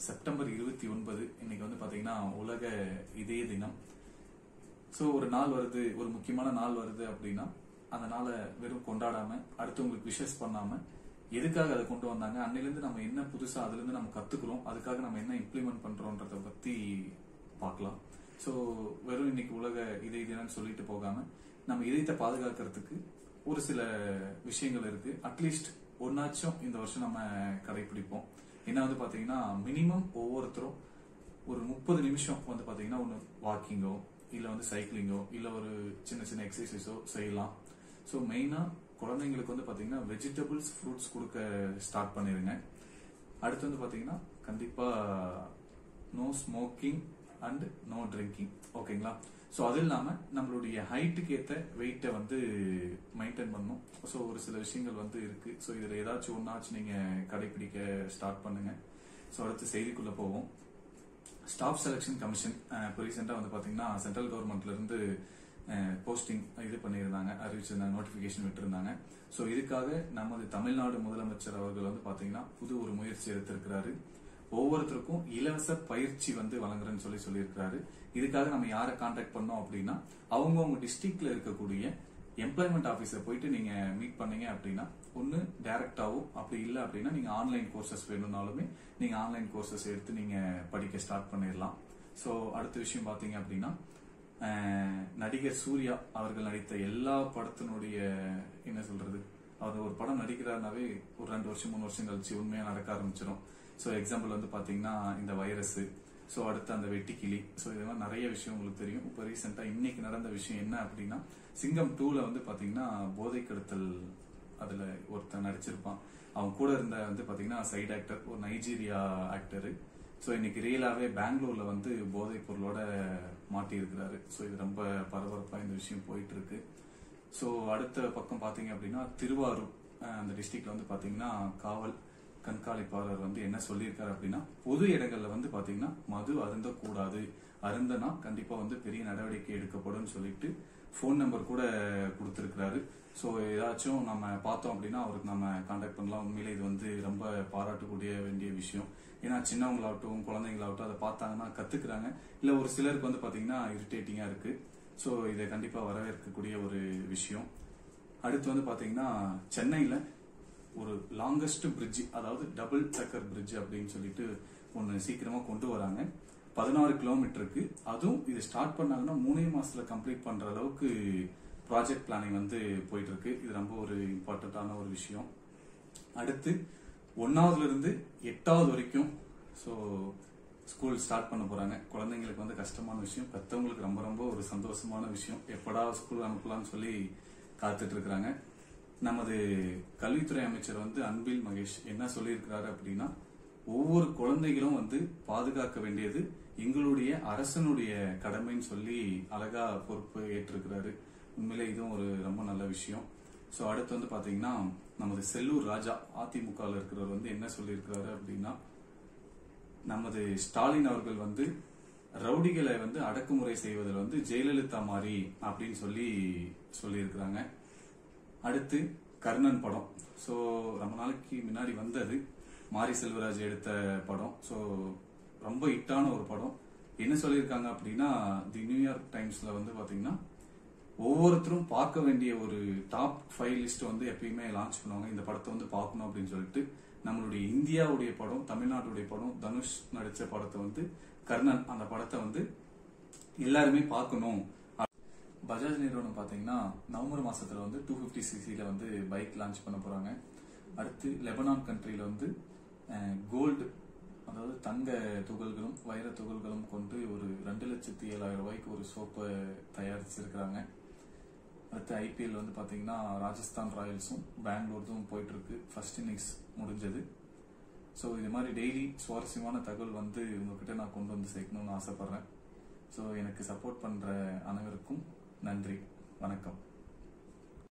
September இருபத்தி ஒன்பது இன்னைக்கு வந்து பாத்தீங்கன்னா உலக இதய தினம் ஸோ ஒரு நாள் வருது ஒரு முக்கியமான நாள் வருது அப்படின்னா அந்த நாளை வெறும் கொண்டாடாம அடுத்தவங்களுக்கு விஷஸ் பண்ணாம எதுக்காக அதை கொண்டு வந்தாங்க அன்னையிலேருந்து நம்ம என்ன புதுசா அதுல இருந்து நம்ம கத்துக்கிறோம் அதுக்காக நம்ம என்ன இம்ப்ளிமெண்ட் பண்றோன்றத பத்தி பார்க்கலாம் ஸோ வெறும் இன்னைக்கு உலக இதய தினம்னு சொல்லிட்டு போகாம நம்ம இதயத்தை பாதுகாக்கிறதுக்கு ஒரு சில விஷயங்கள் இருக்கு அட்லீஸ்ட் ஒன்னாச்சும் இந்த வருஷம் நம்ம கடைபிடிப்போம் என்ன வந்து பாத்தீங்கன்னா மினிமம் ஒவ்வொருத்தரும் ஒரு முப்பது நிமிஷம் வந்து பாத்தீங்கன்னா ஒன்று வாக்கிங்கோ இல்ல வந்து சைக்கிளிங்கோ இல்ல ஒரு சின்ன சின்ன எக்ஸசைஸோ செய்யலாம் ஸோ மெயினா குழந்தைங்களுக்கு வந்து பாத்தீங்கன்னா வெஜிடபிள்ஸ் ஃப்ரூட்ஸ் கொடுக்க ஸ்டார்ட் பண்ணிருங்க அடுத்து வந்து பாத்தீங்கன்னா கண்டிப்பா no smoking and no drinking ஓகேங்களா ஸோ அது இல்லாம நம்மளுடைய ஹைட்டுக்கு ஏற்ற வெயிட்டை வந்து மெயின்டைன் பண்ணணும் ஸோ ஒரு சில விஷயங்கள் வந்து இருக்கு ஸோ இதுல ஏதாச்சும் ஒன்னாச்சும் நீங்க கடைபிடிக்க ஸ்டார்ட் பண்ணுங்க ஸோ அடுத்து செய்திக்குள்ள போவோம் ஸ்டாஃப் செலெக்ஷன் கமிஷன் இப்போ ரீசெண்டாக வந்து பார்த்தீங்கன்னா சென்ட்ரல் கவர்மெண்ட்ல இருந்து போஸ்டிங் இது பண்ணியிருந்தாங்க அறிவிச்சிருந்தாங்க நோட்டிஃபிகேஷன் விட்டுருந்தாங்க ஸோ இதுக்காக நமது தமிழ்நாடு முதலமைச்சர் அவர்கள் வந்து பார்த்தீங்கன்னா புது ஒரு முயற்சி எடுத்திருக்கிறாரு ஒவ்வொருத்தருக்கும் இலவச பயிற்சி வந்து வழங்குறேன்னு சொல்லி சொல்லியிருக்கிறாரு இதுக்காக நம்ம யாரை கான்டாக்ட் பண்ணோம் அப்படின்னா அவங்கவுங்க டிஸ்ட்ரிக்ட்ல இருக்கக்கூடிய எம்ப்ளாய்மெண்ட் ஆஃபீஸை போயிட்டு நீங்க மீட் பண்ணீங்க அப்படின்னா ஒன்னு டைரக்டாவோ அப்படி இல்லை அப்படின்னா நீங்க ஆன்லைன் கோர்சஸ் வேணும்னாலுமே நீங்க ஆன்லைன் கோர்சஸ் எடுத்து நீங்க படிக்க ஸ்டார்ட் பண்ணிடலாம் ஸோ அடுத்த விஷயம் பாத்தீங்க அப்படின்னா அஹ், நடிகர் சூர்யா அவர்கள் நடித்த எல்லா படத்தினுடைய என்ன சொல்றது அவர் ஒரு படம் நடிக்கிறாருனாவே ஒரு ரெண்டு வருஷம் மூணு வருஷம் கழிச்சு உண்மையா நடக்க ஆரம்பிச்சிடும் ஸோ எக்ஸாம்பிள் வந்து பாத்தீங்கன்னா இந்த வைரஸ் ஸோ அடுத்து அந்த வெட்டிக்கிளி ஸோ இது மாதிரி நிறைய விஷயம் உங்களுக்கு தெரியும் இப்போ ரீசெண்டா இன்னைக்கு நடந்த விஷயம் என்ன அப்படின்னா சிங்கம் டூல வந்து பாத்தீங்கன்னா போதை கெடுத்தல் அதுல ஒருத்தன் நடிச்சிருப்பான் அவன் கூட இருந்த வந்து பாத்தீங்கன்னா சைடு ஆக்டர் ஒரு நைஜீரியா ஆக்டர் ஸோ இன்னைக்கு ரியலாவே பெங்களூர்ல வந்து போதைப் பொருளோட மாட்டி இருக்கிறாரு ஸோ இது ரொம்ப பரபரப்பா இந்த விஷயம் போயிட்டு இருக்கு ஸோ அடுத்த பக்கம் பாத்தீங்க அப்படின்னா திருவாரூர் அஹ், அந்த டிஸ்ட்ரிக்ட்ல வந்து பாத்தீங்கன்னா காவல் கண்காணிப்பாளர் வந்து என்ன சொல்லியிருக்காரு அப்படின்னா பொது இடங்கள்ல வந்து பாத்தீங்கன்னா மது அருந்தக்கூடாது அருந்தனா கண்டிப்பா வந்து பெரிய நடவடிக்கை எடுக்கப்படும் சொல்லிட்டு ஃபோன் நம்பர் கூட கொடுத்திருக்கிறாரு ஸோ ஏதாச்சும் நம்ம பார்த்தோம் அப்படின்னா அவருக்கு நம்ம கான்டாக்ட் பண்ணலாம் உண்மையிலே இது வந்து ரொம்ப பாராட்டக்கூடிய வேண்டிய விஷயம் ஏன்னா சின்னவங்களாகட்டும் குழந்தைங்களாகட்டும் அதை பார்த்தாங்கன்னா கத்துக்கிறாங்க இல்ல ஒரு சிலருக்கு வந்து பாத்தீங்கன்னா இரிட்டேட்டிங்கா இருக்கு ஸோ இதை கண்டிப்பா வரவேற்கக்கூடிய ஒரு விஷயம் அடுத்து வந்து பாத்தீங்கன்னா சென்னையில ஒரு லாங்கஸ்ட் பிரிட்ஜ் அதாவது டபுள் சக்கர் பிரிட்ஜ் அப்படின்னு சொல்லிட்டு ஒன்னு சீக்கிரமா கொண்டு வராங்க பதினாறு கிலோமீட்டருக்கு அதுவும் இது ஸ்டார்ட் பண்ணாங்கன்னா மூணே மாசத்துல கம்ப்ளீட் பண்ற அளவுக்கு ப்ராஜெக்ட் பிளானிங் வந்து போயிட்டு இருக்கு இது ரொம்ப ஒரு இம்பார்ட்டன்டான ஒரு விஷயம் அடுத்து ஒன்னாவதுல இருந்து எட்டாவது வரைக்கும் ஸோ ஸ்கூல் ஸ்டார்ட் பண்ண போறாங்க குழந்தைங்களுக்கு வந்து கஷ்டமான விஷயம் பெத்தவங்களுக்கு ரொம்ப ரொம்ப ஒரு சந்தோஷமான விஷயம் எப்படா ஸ்கூல் அனுப்பலாம்னு சொல்லி காத்துட்டு இருக்கிறாங்க நமது கல்வித்துறை அமைச்சர் வந்து அன்பில் மகேஷ் என்ன சொல்லியிருக்கிறாரு அப்படின்னா ஒவ்வொரு குழந்தைகளும் வந்து பாதுகாக்க வேண்டியது எங்களுடைய அரசனுடைய கடமைன்னு சொல்லி அழகா பொறுப்பு ஏற்றிருக்கிறாரு உண்மையிலே இதுவும் ஒரு ரொம்ப நல்ல விஷயம் ஸோ அடுத்து வந்து பாத்தீங்கன்னா நமது செல்லூர் ராஜா அதிமுகவில் இருக்கிறவர் வந்து என்ன சொல்லியிருக்கிறாரு அப்படின்னா நமது ஸ்டாலின் அவர்கள் வந்து ரவுடிகளை வந்து அடக்குமுறை செய்வதில் வந்து ஜெயலலிதா மாதிரி அப்படின்னு சொல்லி சொல்லியிருக்கிறாங்க அடுத்து கர்ணன் படம் ஸோ ரொம்ப நாளைக்கு முன்னாடி வந்தது மாரி செல்வராஜ் எடுத்த படம் ஸோ ரொம்ப ஹிட்டான ஒரு படம் என்ன சொல்லியிருக்காங்க அப்படின்னா தி நியூயார்க் டைம்ஸ்ல வந்து பாத்தீங்கன்னா ஒவ்வொருத்தரும் பார்க்க வேண்டிய ஒரு டாப் ஃபைவ் லிஸ்ட் வந்து எப்பயுமே லான்ச் பண்ணுவாங்க இந்த படத்தை வந்து பார்க்கணும் அப்படின்னு சொல்லிட்டு நம்மளுடைய இந்தியாவுடைய படம் தமிழ்நாட்டுடைய படம் தனுஷ் நடிச்ச படத்தை வந்து கர்ணன் அந்த படத்தை வந்து எல்லாருமே பார்க்கணும் பஜாஜ் நிறுவனம் பாத்தீங்கன்னா நவம்பர் மாசத்துல வந்து டூ பிப்டி சிசில வந்து பைக் லான்ச் பண்ண போறாங்க அடுத்து லெபனான் கண்ட்ரில வந்து கோல்டு அதாவது தங்க துகள்களும் வைர துகள்களும் கொண்டு ஒரு ரெண்டு லட்சத்தி ஏழாயிரம் ரூபாய்க்கு ஒரு சோப்பை தயாரிச்சிருக்கிறாங்க அடுத்து ஐபிஎல் வந்து பாத்தீங்கன்னா ராஜஸ்தான் ராயல்ஸும் பெங்களூர்தும் போயிட்டு இருக்கு ஃபர்ஸ்ட் இன்னிங்ஸ் முடிஞ்சது ஸோ இது மாதிரி டெய்லி சுவாரஸ்யமான தகவல் வந்து உங்ககிட்ட நான் கொண்டு வந்து சேர்க்கணும்னு ஆசைப்படுறேன் ஸோ எனக்கு சப்போர்ட் பண்ற அனைவருக்கும் நன்றி வணக்கம்